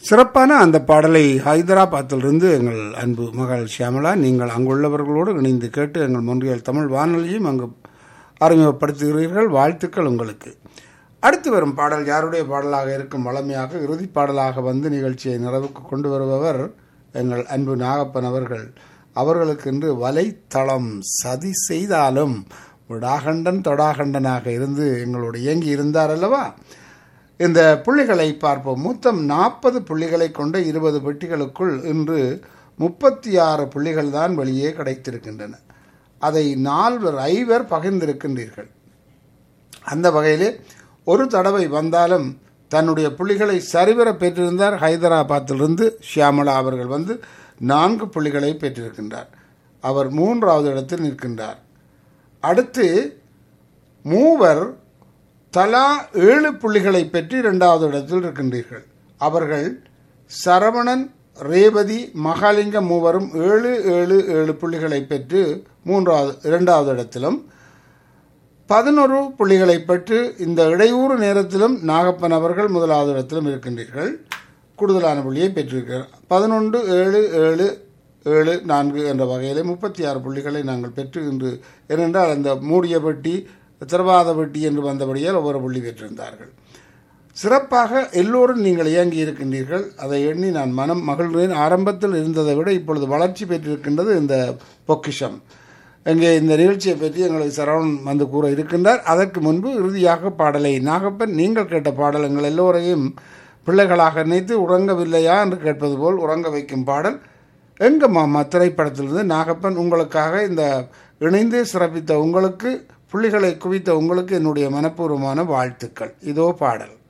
சிறப்பான அந்த பாடலை ஹைதராபாத்திலிருந்து எங்கள் அன்பு மகள் ஷியாமலா நீங்கள் அங்குள்ளவர்களோடு இணைந்து கேட்டு எங்கள் மொன்றியல் தமிழ் வானொலியும் அங்கு அறிமுகப்படுத்துகிறீர்கள் வாழ்த்துக்கள் உங்களுக்கு அடுத்து வரும் பாடல் யாருடைய பாடலாக இருக்கும் வளமையாக இறுதி பாடலாக வந்து நிகழ்ச்சியை நிறைவுக்கு கொண்டு வருபவர் எங்கள் அன்பு நாகப்பன் அவர்கள் அவர்களுக்கென்று வலைத்தளம் சதி செய்தாலும் விடாகண்டன் தொடாகண்டனாக இருந்து எங்களோடு இயங்கி இருந்தார் அல்லவா இந்த புள்ளிகளை பார்ப்போம் மொத்தம் நாற்பது புள்ளிகளை கொண்ட இருபது பெட்டிகளுக்குள் இன்று முப்பத்தி ஆறு புள்ளிகள் தான் வெளியே கிடைத்திருக்கின்றன அதை நால்வர் ஐவர் பகிர்ந்திருக்கின்றீர்கள் அந்த வகையிலே ஒரு தடவை வந்தாலும் தன்னுடைய புள்ளிகளை சரிவர பெற்றிருந்தார் ஹைதராபாத்திலிருந்து ஷியாமலா அவர்கள் வந்து நான்கு புள்ளிகளை பெற்றிருக்கின்றார் அவர் மூன்றாவது இடத்தில் நிற்கின்றார் அடுத்து மூவர் தலா ஏழு புள்ளிகளை பெற்று இரண்டாவது இடத்தில் இருக்கின்றீர்கள் அவர்கள் சரவணன் ரேவதி மகாலிங்க மூவரும் ஏழு ஏழு ஏழு புள்ளிகளை பெற்று மூன்றாவது இரண்டாவது இடத்திலும் பதினொரு புள்ளிகளை பெற்று இந்த இடையூறு நேரத்திலும் நாகப்பன் அவர்கள் முதலாவது இடத்திலும் இருக்கின்றீர்கள் கூடுதலான புள்ளியை பெற்றிருக்கிறார் பதினொன்று ஏழு ஏழு ஏழு நான்கு என்ற வகையில் முப்பத்தி ஆறு புள்ளிகளை நாங்கள் பெற்று இன்று ஏனென்றால் அந்த மூடிய பெட்டி திரவாத பெட்டி என்று வந்தபடியால் ஒவ்வொரு புள்ளி பெற்றிருந்தார்கள் சிறப்பாக எல்லோரும் நீங்கள் இயங்கி இருக்கின்றீர்கள் அதை எண்ணி நான் மனம் மகிழ்கிறேன் ஆரம்பத்தில் இருந்ததை விட இப்பொழுது வளர்ச்சி பெற்றிருக்கின்றது இந்த பொக்கிஷம் இங்கே இந்த நிகழ்ச்சியை பற்றி எங்களுக்கு சரவணன் வந்து கூற இருக்கின்றார் அதற்கு முன்பு இறுதியாக பாடலை நாகப்பன் நீங்கள் கேட்ட பாடல் எங்கள் எல்லோரையும் பிள்ளைகளாக நினைத்து உறங்கவில்லையா என்று கேட்பது போல் உறங்க வைக்கும் பாடல் எங்க மாமா திரைப்படத்திலிருந்து நாகப்பன் உங்களுக்காக இந்த இணைந்து சிறப்பித்த உங்களுக்கு புள்ளிகளை குவித்த உங்களுக்கு என்னுடைய மனப்பூர்வமான வாழ்த்துக்கள் இதோ பாடல்